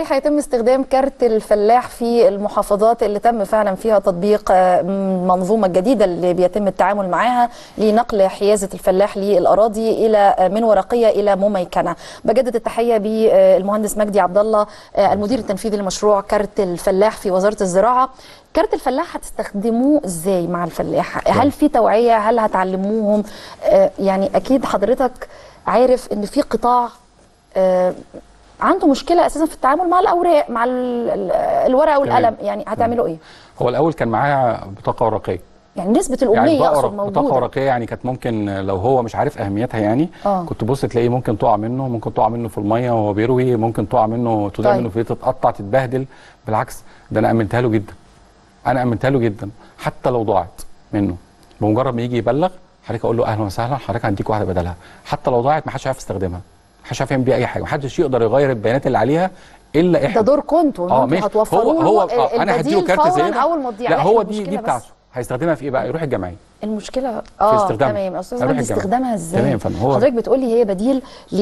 ازاي هيتم استخدام كارت الفلاح في المحافظات اللي تم فعلا فيها تطبيق آه، المنظومه الجديده اللي بيتم التعامل معاها لنقل حيازه الفلاح للاراضي الى آه، من ورقيه الى مميكنه بجدد التحيه بالمهندس مجدي عبد الله آه، المدير التنفيذي لمشروع كارت الفلاح في وزاره الزراعه كارت الفلاح هتستخدموه ازاي مع الفلاح هل في توعيه هل هتعلموهم آه، يعني اكيد حضرتك عارف ان في قطاع آه، عنده مشكله اساسا في التعامل مع الاوراق مع ال- ال- الورقه والقلم يعني هتعملوا ايه هو الاول كان معايا بطاقه ورقيه يعني نسبه يعني الاميه بطاقه اقصد ورق- بطاقه موجوده ورقيه يعني كانت ممكن لو هو مش عارف اهميتها يعني آه. كنت تبص تلاقيه ممكن تقع منه ممكن تقع منه في الميه وهو بيروي ممكن تقع منه تضيع طيب. منه في إيه، تتقطع تتبهدل بالعكس ده انا امنتها له جدا انا امنتها له جدا حتى لو ضاعت منه بمجرد ما يجي يبلغ حضرتك اقول له اهلا وسهلا حضرتك هديك واحده بدلها حتى لو ضاعت ما حدش عارف يستخدمها ما حدش عارف يعمل بيها اي حاجه ما حدش يقدر يغير البيانات اللي عليها الا احنا ده دوركم انتوا اه ان ماشي انتوا هتوفروا هو هو له آه انا هديله البديل كارت زي فورا ده اول ما تضيع لا لكن هو دي المشكلة دي بس- بتاعته هيستخدمها في ايه بقى يروح الجمعيه المشكله في اه استخدامها. تمام استاذ هروح مهندس الجامعة. استخدامها ازاي تمام يا فندم. هو- حضرتك بتقولي هي بديل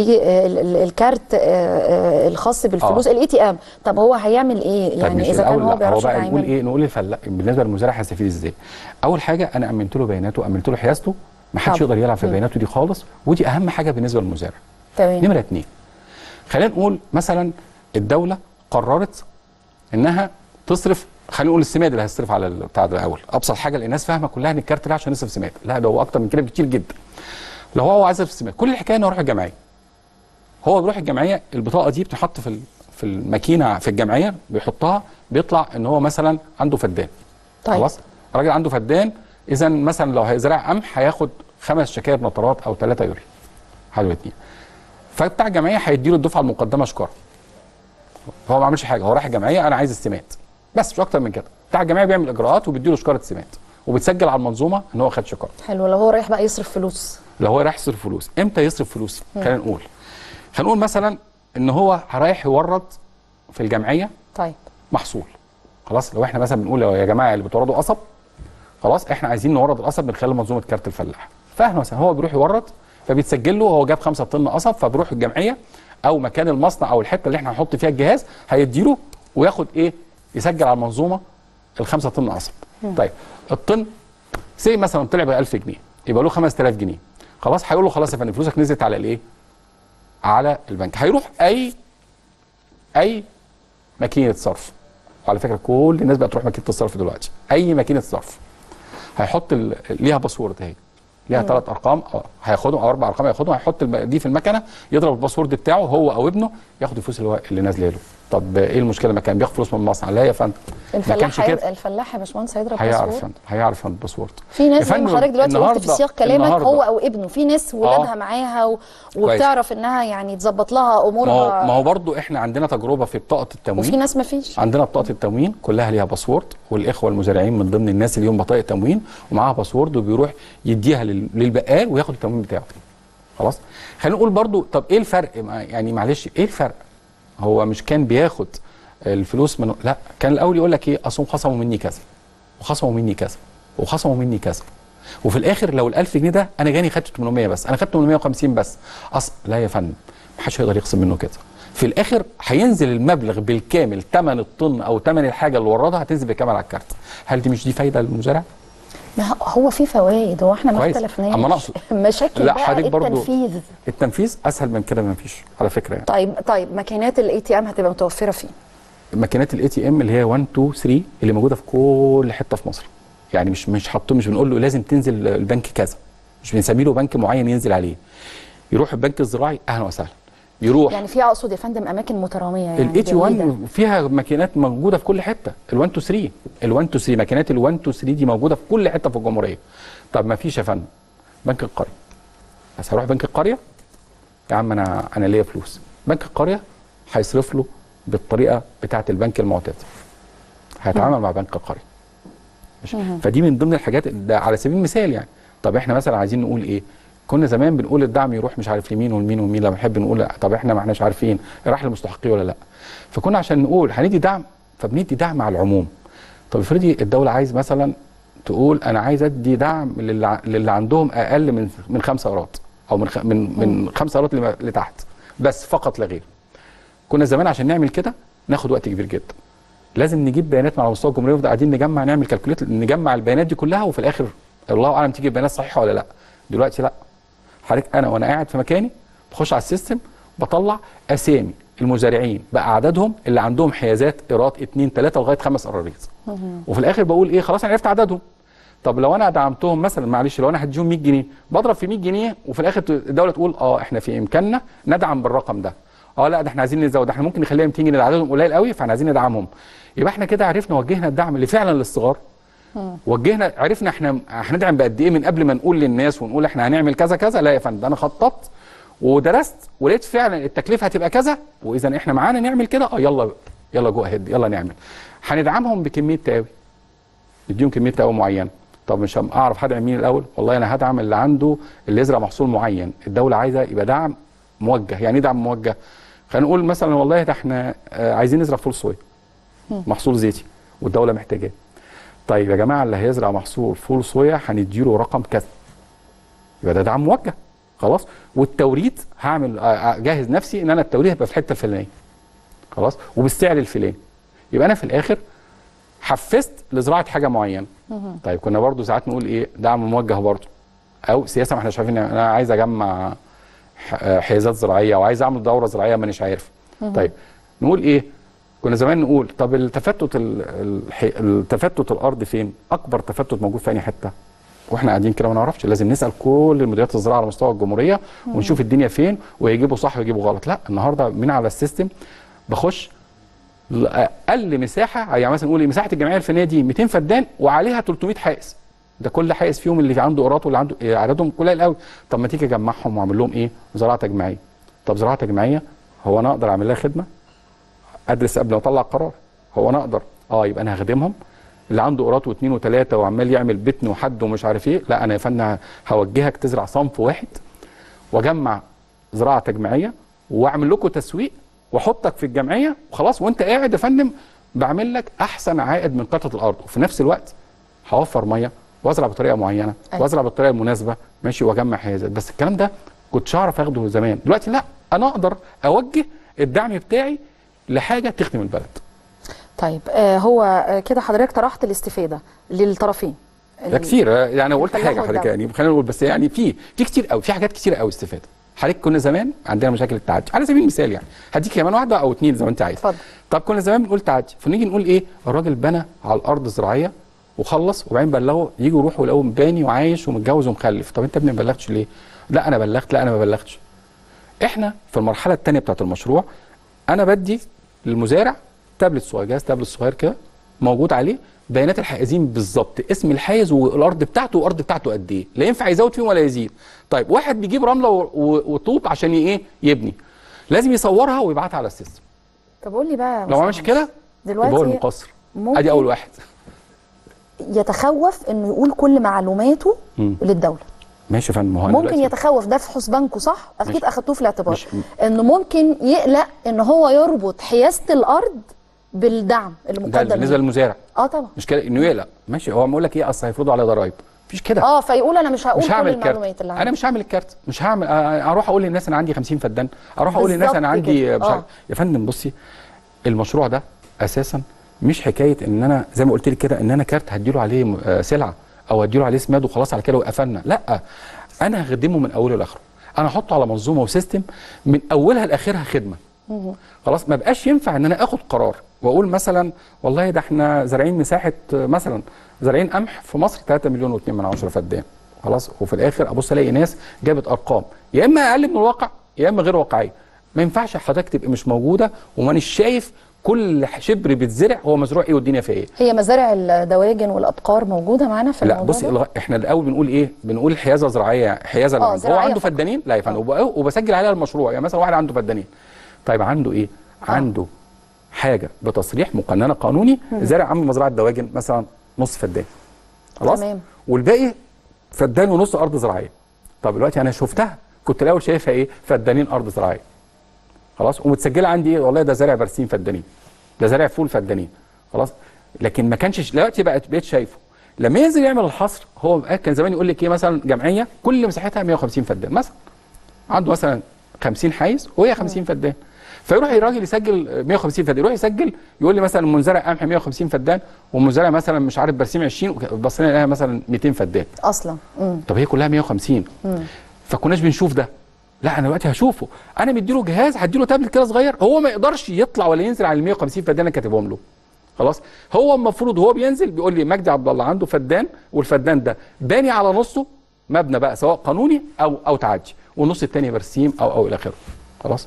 للكارت الخاص بالفلوس الاي تي ام طب هو هيعمل ايه طيب يعني ماشي. اذا كان الأول هو لا، بيعرفش بقى نقول يتعامل ايه نقول الفلاح بالنسبه للمزارع هيستفيد ازاي اول حاجه انا امنت له بياناته امنت له حيازته ما حدش طب. يقدر يلعب في مم. بياناته دي خالص ودي اهم حاجه بالنسبه للمزارع تمام نمره اتنين خلينا نقول مثلا الدوله قررت انها تصرف خلينا نقول السماد اللي هيصرف على بتاع ده الاول ابسط حاجه اللي الناس فاهمه كلها ان الكارت ده عشان يصرف سماد لا ده هو اكتر من كده بكتير جدا لو هو عايز يصرف سماد كل الحكايه انه يروح الجمعيه هو بيروح الجمعيه البطاقه دي بتحط في ال- في الماكينه في الجمعيه بيحطها بيطلع ان هو مثلا عنده فدان طيب. خلاص الراجل عنده فدان اذا مثلا لو هيزرع قمح هياخد خمس شكاير نطرات او ثلاثه يوري حاجه اتنين فبتاع الجمعيه هيديله الدفعه المقدمه شكاره هو ما عملش حاجه هو راح الجمعيه انا عايز السمات بس مش اكتر من كده بتاع الجمعيه بيعمل اجراءات وبيديله شكاره سمات وبتسجل على المنظومه ان هو خد شكاره حلو لو هو رايح بقى يصرف فلوس لو هو رايح يصرف فلوس امتى يصرف فلوس خلينا نقول خلينا نقول مثلا ان هو رايح يورد في الجمعيه طيب محصول خلاص لو احنا مثلا بنقول يا جماعه اللي بتوردوا قصب خلاص احنا عايزين نورد القصب من خلال منظومه كارت الفلاح فاحنا مثلا هو بيروح يورد فبيتسجل له هو جاب 5 طن قصب فبيروح الجمعيه او مكان المصنع او الحته اللي احنا هنحط فيها الجهاز هيديله وياخد ايه يسجل على المنظومه الخمسة طن قصب طيب الطن سي مثلا طلع ب 1000 جنيه يبقى له 5000 جنيه خلاص هيقول له خلاص يا فندم فلوسك نزلت على الايه على البنك هيروح اي اي ماكينه صرف وعلى فكره كل الناس بقت تروح ماكينه الصرف دلوقتي اي ماكينه صرف هيحط ال... ليها باسورد اهي ليها ثلاث ارقام اه هياخدهم او اربع ارقام هياخدهم هيحط الم... دي في المكنه يضرب الباسورد بتاعه هو او ابنه ياخد الفلوس اللي هو اللي نازله له طب ايه المشكله ما كان بياخد فلوس من المصنع لا يا فندم ما الفلاح كانش هي... كده الفلاح يا باشمهندس هيضرب هيعرف باسورد فندم هيعرف فندم الباسورد في ناس يا زي ما فندم حضرتك دلوقتي قلت في النهاردة- سياق كلامك النهاردة- هو او ابنه في ناس ولادها معاها و... وبتعرف انها يعني تظبط لها ما هو امورها ما هو برضه احنا عندنا تجربه في بطاقه التموين وفي ناس ما فيش عندنا بطاقه التموين كلها ليها باسورد والاخوه المزارعين من ضمن الناس اللي ليهم بطاقه تموين ومعاها باسورد وبيروح يديها لل- للبقال وياخد التموين بتاعه خلاص خلينا نقول برضو طب ايه الفرق مع- يعني معلش ايه الفرق هو مش كان بياخد الفلوس من لا كان الاول يقول لك ايه اصل خصموا مني كذا وخصموا مني كذا وخصموا مني كذا وفي الاخر لو ال 1000 جنيه ده انا جاني خدت 800 بس انا خدت 850 بس اصل لا يا فندم محدش هيقدر يخصم منه كده في الاخر هينزل المبلغ بالكامل ثمن الطن او ثمن الحاجه اللي وردها هتنزل بالكامل على الكارت هل دي مش دي فايده للمزارع ما هو- هو في فوائد هو احنا ما كويس. اختلفناش أما أنا أقصد- مشاكل لا، بقى حضرتك برضو- التنفيذ التنفيذ اسهل من كده ما فيش على فكره يعني طيب طيب ماكينات الاي تي ام هتبقى متوفره فين ماكينات الاي تي ام اللي هي 1 2 3 اللي موجوده في كل حته في مصر يعني مش مش حاطين مش بنقول له لازم تنزل البنك كذا مش بنسمي له بنك معين ينزل عليه يروح البنك الزراعي اهلا وسهلا يروح يعني في اقصد يا فندم اماكن متراميه يعني الاي تي بعيدة. 1 فيها ماكينات موجوده في كل حته ال1 2 3 ال1 2 3 ماكينات ال1 2 3 دي موجوده في كل حته في الجمهوريه طب ما فيش يا فندم بنك القريه بس هروح بنك القريه يا عم انا انا ليا فلوس بنك القريه هيصرف له بالطريقه بتاعه البنك المعتاد هيتعامل مع بنك القريه ماشي فدي من ضمن الحاجات ده على سبيل المثال يعني طب احنا مثلا عايزين نقول ايه كنا زمان بنقول الدعم يروح مش عارف لمين ولمين ومين لما نحب نقول لا، طب احنا ما احناش عارفين راح للمستحقين ولا لا فكنا عشان نقول هندي دعم فبندي دعم على العموم طب افرضي الدوله عايز مثلا تقول انا عايز ادي دعم للي, ع- للي عندهم اقل من من خمسة ايرات او من خ... من من خمسة ايرات لما- لتحت بس فقط لا غير كنا زمان عشان نعمل كده ناخد وقت كبير جدا لازم نجيب بيانات من على مستوى الجمهوريه ونفضل قاعدين نجمع نعمل كالكوليت نجمع البيانات دي كلها وفي الاخر الله اعلم تيجي البيانات صحيحه ولا لا دلوقتي لا حضرتك انا وانا قاعد في مكاني بخش على السيستم بطلع اسامي المزارعين باعدادهم اللي عندهم حيازات ايراد 2 3 لغايه خمس قراريط وفي الاخر بقول ايه خلاص انا عرفت عددهم طب لو انا دعمتهم مثلا معلش لو انا هديهم 100 جنيه بضرب في 100 جنيه وفي الاخر الدوله تقول اه احنا في امكاننا ندعم بالرقم ده اه لا ده احنا عايزين نزود احنا ممكن نخليها 200 جنيه ده عددهم قليل قوي فاحنا عايزين ندعمهم يبقى احنا كده عرفنا وجهنا الدعم اللي فعلا للصغار وجهنا عرفنا احنا هندعم بقد ايه من قبل ما نقول للناس ونقول احنا هنعمل كذا كذا لا يا فندم انا خططت ودرست ولقيت فعلا التكلفه هتبقى كذا واذا احنا معانا نعمل كده اه يلا يلا جو اهيد يلا نعمل هندعمهم بكميه تقاوي نديهم كميه تقاوي معينه طب مش هم- اعرف هدعم مين الاول والله انا هدعم اللي عنده اللي يزرع محصول معين الدوله عايزه يبقى دعم موجه يعني ايه دعم موجه خلينا نقول مثلا والله ده احنا آه، عايزين نزرع فول صويا محصول زيتي والدوله محتاجاه طيب يا جماعه اللي هيزرع محصول فول صويا هنديله رقم كذا يبقى ده دعم موجه خلاص والتوريد هعمل آه، اجهز نفسي ان انا التوريد هيبقى في الحته الفلانيه خلاص وبالسعر الفلاني يبقى انا في الاخر حفزت لزراعه حاجه معينه طيب كنا برضو ساعات نقول ايه دعم موجه برضو او سياسه ما احنا شايفين انا عايز اجمع ح- آه، حيازات زراعيه او عايز اعمل دوره زراعيه مانيش عارف طيب نقول ايه كنا زمان نقول طب التفتت ال- الح- التفتت الارض فين اكبر تفتت موجود في اي حته واحنا قاعدين كده ما نعرفش لازم نسال كل المديريات الزراعه على مستوى الجمهوريه ونشوف الدنيا فين ويجيبوا صح ويجيبوا غلط لا النهارده من على السيستم بخش ل- اقل مساحه يعني مثلا نقول إيه، مساحه الجمعيه الفنيه دي 200 فدان وعليها 300 حائز ده كل حائز فيهم اللي عنده قراط واللي عنده إيه، عددهم قليل قوي طب ما تيجي اجمعهم واعمل لهم ايه زراعه تجميعيه طب زراعه تجميعيه هو انا اقدر اعمل لها خدمه ادرس قبل ما اطلع قرار هو انا اقدر اه يبقى انا هخدمهم اللي عنده قراط واثنين وثلاثه وعمال يعمل بتن وحد ومش عارف ايه لا انا يا فندم هوجهك تزرع صنف واحد واجمع زراعه تجميعيه واعمل لكم تسويق واحطك في الجمعيه وخلاص وانت قاعد يا فندم بعمل لك احسن عائد من قطعه الارض وفي نفس الوقت هوفر ميه وازرع بطريقه معينه أيوة. وازرع بالطريقه المناسبه ماشي واجمع حيازات بس الكلام ده كنتش اعرف اخده زمان دلوقتي لا انا اقدر اوجه الدعم بتاعي لحاجه تخدم البلد طيب آه هو آه كده حضرتك طرحت الاستفاده للطرفين ده كتير يعني قلت الفلاح حاجه حضرتك والدولة. يعني خلينا نقول بس يعني في في كتير قوي في حاجات كتير قوي استفاده حضرتك كنا زمان عندنا مشاكل التعدي على سبيل المثال يعني هديك كمان واحده او اتنين زي ما انت عايز اتفضل. طب كنا زمان بنقول تعدي فنيجي نقول ايه الراجل بنى على الارض زراعيه وخلص وبعدين بلغه يجوا يروحوا يلاقوه باني وعايش ومتجوز ومخلف طب انت يا ابني ما بلغتش ليه؟ لا انا بلغت لا انا ما بلغتش احنا في المرحله الثانيه بتاعت المشروع انا بدي للمزارع تابلت صغير جهاز تابلت صغير كده موجود عليه بيانات الحائزين بالظبط اسم الحائز والارض بتاعته والارض بتاعته قد ايه لا ينفع يزود فيهم ولا يزيد طيب واحد بيجيب رمله و- و- وطوب عشان ي- ايه يبني لازم يصورها ويبعتها على السيستم طب قول لي بقى يا لو ما عملش مستر كده يبقى هو دلوقتي المقصر ممكن ادي اول واحد يتخوف انه يقول كل معلوماته مم. للدوله ماشي يا فندم ما هو أنا ممكن دلوقتي- يتخوف ده في حسبانكم صح اكيد مش- اخدتوه في الاعتبار مش- انه ممكن يقلق ان هو يربط حيازه الارض بالدعم اللي ده مقدم بالنسبه ليه. للمزارع اه طبعا مش كده انه يقلق ماشي هو بيقول لك ايه اصل هيفرضوا عليه ضرايب مفيش كده اه فيقول انا مش هقول مش كل هعمل المعلومات كارت اللي عندي انا مش هعمل الكارت مش هعمل آه، اروح اقول للناس انا عندي 50 فدان اروح اقول للناس انا بالظبط عندي كده. مش عارف آه. يا فندم بصي المشروع ده اساسا مش حكايه ان انا زي ما قلت لك كده ان انا كارت هديله عليه م- آه، سلعه او هديله عليه سماد وخلاص على كده وقفلنا لا انا هخدمه من اوله لاخره انا احطه على منظومه وسيستم من اولها لاخرها خدمه خلاص ما بقاش ينفع ان انا اخد قرار واقول مثلا والله ده احنا زارعين مساحه آه، مثلا زارعين قمح في مصر 3 مليون و2 من عشرة فدان خلاص وفي الاخر ابص الاقي ناس جابت ارقام يا اما اقل من الواقع يا اما غير واقعيه ما ينفعش حضرتك تبقى مش موجوده ومانيش شايف كل شبر بيتزرع هو مزروع ايه والدنيا فيها ايه هي مزارع الدواجن والابقار موجوده معانا في لا الموضوع بصي ده؟ الغ- احنا الاول بنقول ايه بنقول حيازه زراعيه حيازه آه، للعنب. هو زراعية عنده فقط. فدانين لا يا فندم وب- وبسجل عليها المشروع يعني مثلا واحد عنده فدانين طيب عنده ايه عنده حاجه بتصريح مقننه قانوني زارع عم مزرعه دواجن مثلا نص فدان خلاص تمام. والباقي فدان ونص ارض زراعيه طب دلوقتي انا شفتها كنت الاول شايفها ايه فدانين ارض زراعيه خلاص ومتسجله عندي ايه والله ده زارع برسيم فدانين ده زارع فول فدانين خلاص لكن ما كانش دلوقتي بقت بقيت شايفه لما ينزل يعمل الحصر هو بقى كان زمان يقول لك ايه مثلا جمعيه كل مساحتها 150 فدان مثلا عنده مثلا 50 حيز وهي 50 فدان فيروح الراجل يسجل 150 فدان يروح يسجل يقول لي مثلا منزرع قمح 150 فدان ومنزرع مثلا مش عارف برسيم 20 بصينا نلاقيها مثلا 200 فدان اصلا مم. طب هي كلها 150 فكناش بنشوف ده لا انا دلوقتي هشوفه انا مديله جهاز هديله تابلت كده صغير هو ما يقدرش يطلع ولا ينزل على ال 150 فدان اللي كاتبهم له خلاص هو المفروض هو بينزل بيقول لي مجدي عبد الله عنده فدان والفدان ده باني على نصه مبنى بقى سواء قانوني او او تعدي والنص الثاني برسيم او او الى اخره خلاص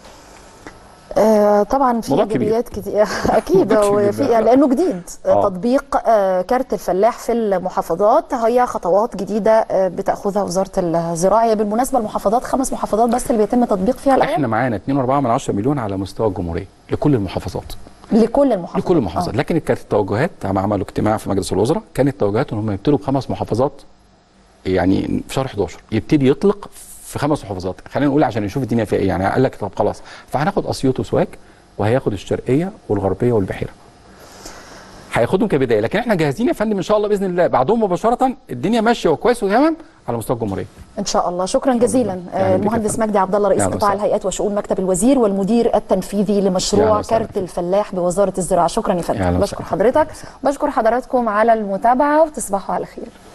آه طبعا في موضوع كبير. ايجابيات كتير اكيد موضوع كبير وفي ده. لانه جديد آه. آه. تطبيق آه كارت الفلاح في المحافظات هي خطوات جديده آه بتاخذها وزاره الزراعه هي بالمناسبه المحافظات خمس محافظات بس اللي بيتم تطبيق فيها الان احنا معانا 2.4 من 10 مليون على مستوى الجمهوريه لكل المحافظات لكل المحافظات لكل المحافظات لكن كانت التوجهات هم عملوا اجتماع في مجلس الوزراء كانت التوجهات ان هم يبتدوا بخمس محافظات يعني في شهر 11 يبتدي يطلق في خمس محافظات خلينا نقول عشان نشوف الدنيا فيها ايه يعني قال لك طب خلاص فهناخد اسيوط وسواك وهياخد الشرقيه والغربيه والبحيره هياخدهم كبدايه لكن احنا جاهزين يا فندم ان شاء الله باذن الله بعدهم مباشره الدنيا ماشيه وكويس وتمام على مستوى الجمهوريه ان شاء الله شكرا جزيلا آه، أهلا بك يا المهندس فندم. مجدي عبد الله رئيس أهلا قطاع وسهلا. الهيئات وشؤون مكتب الوزير والمدير التنفيذي أهلا لمشروع وسهلا. كارت الفلاح بوزاره الزراعه شكرا يا فندم أهلا بشكر وسهلا. حضرتك بشكر حضراتكم على المتابعه وتصبحوا على خير